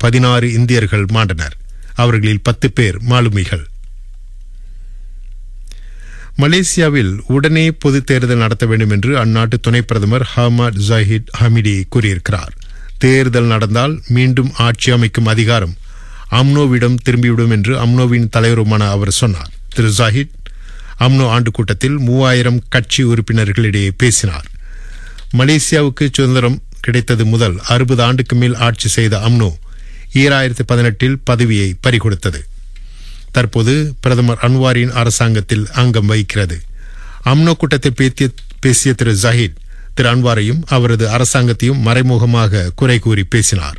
பதினாறு இந்தியர்கள் மாண்டனர் அவர்களில் பத்து பேர் மாலுமிகள் மலேசியாவில் உடனே பொது தேர்தல் நடத்த வேண்டும் என்று அந்நாட்டு துணை பிரதமர் ஹமாட் ஜாஹித் ஹமிடி கூறியிருக்கிறார் தேர்தல் நடந்தால் மீண்டும் ஆட்சி அமைக்கும் அதிகாரம் அம்னோவிடம் திரும்பிவிடும் என்று அம்னோவின் தலைவருமான அவர் சொன்னார் திரு ஜாஹித் அம்னோ ஆண்டு கூட்டத்தில் மூவாயிரம் கட்சி உறுப்பினர்களிடையே பேசினார் மலேசியாவுக்கு சுதந்திரம் கிடைத்தது முதல் அறுபது ஆண்டுக்கு மேல் ஆட்சி செய்த அம்னோ ஈராயிரத்தி பதினெட்டில் பதவியை பறிகொடுத்தது தற்போது பிரதமர் அன்வாரின் அரசாங்கத்தில் அங்கம் வகிக்கிறது அம்னோ கூட்டத்தில் பேத்திய பேசிய திரு ஜஹீத் திரு அன்வாரையும் அவரது அரசாங்கத்தையும் மறைமுகமாக குறை கூறி பேசினார்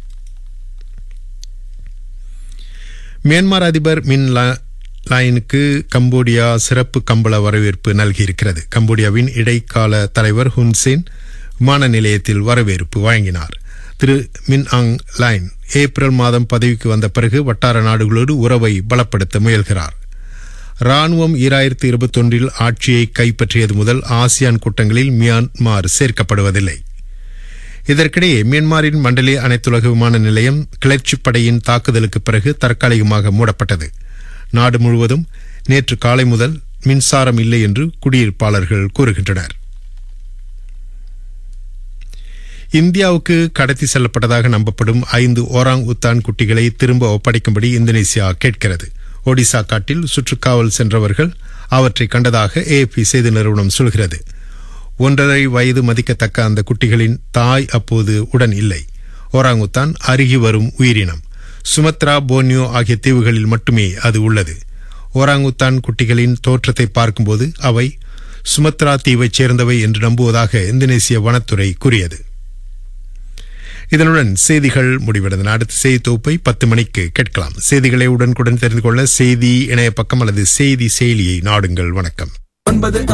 மியான்மர் அதிபர் மின் லாயனுக்கு கம்போடியா சிறப்பு கம்பள வரவேற்பு நல்கியிருக்கிறது கம்போடியாவின் இடைக்கால தலைவர் ஹுன்சேன் விமான நிலையத்தில் வரவேற்பு வழங்கினார் திரு மின் அங் லைன் ஏப்ரல் மாதம் பதவிக்கு வந்த பிறகு வட்டார நாடுகளோடு உறவை பலப்படுத்த முயல்கிறார் ராணுவம் ஈராயிரத்தி இருபத்தொன்றில் ஆட்சியை கைப்பற்றியது முதல் ஆசியான் கூட்டங்களில் மியான்மார் சேர்க்கப்படுவதில்லை இதற்கிடையே மியான்மாரின் மண்டலே அனைத்துலக விமான நிலையம் கிளர்ச்சிப் படையின் தாக்குதலுக்கு பிறகு தற்காலிகமாக மூடப்பட்டது நாடு முழுவதும் நேற்று காலை முதல் மின்சாரம் இல்லை என்று குடியிருப்பாளர்கள் கூறுகின்றனர் இந்தியாவுக்கு கடத்தி செல்லப்பட்டதாக நம்பப்படும் ஐந்து ஓராங் உத்தான் குட்டிகளை திரும்ப ஒப்படைக்கும்படி இந்தோனேசியா கேட்கிறது ஒடிசா காட்டில் சுற்றுக்காவல் சென்றவர்கள் அவற்றை கண்டதாக ஏஎப்பி செய்தி நிறுவனம் சொல்கிறது ஒன்றரை வயது மதிக்கத்தக்க அந்த குட்டிகளின் தாய் அப்போது உடன் இல்லை ஓராங்குத்தான் அருகி வரும் உயிரினம் சுமத்ரா போர்னியோ ஆகிய தீவுகளில் மட்டுமே அது உள்ளது ஓராங்குத்தான் குட்டிகளின் தோற்றத்தை பார்க்கும்போது அவை சுமத்ரா தீவைச் சேர்ந்தவை என்று நம்புவதாக இந்தோனேசிய வனத்துறை கூறியது இதனுடன் செய்திகள் முடிவடைந்தன அடுத்த செய்தி தொகுப்பை பத்து மணிக்கு கேட்கலாம் செய்திகளை உடனுக்குடன் தெரிந்து கொள்ள செய்தி இணைய பக்கம் அல்லது செய்தி செயலியை நாடுங்கள் வணக்கம் ஒன்பது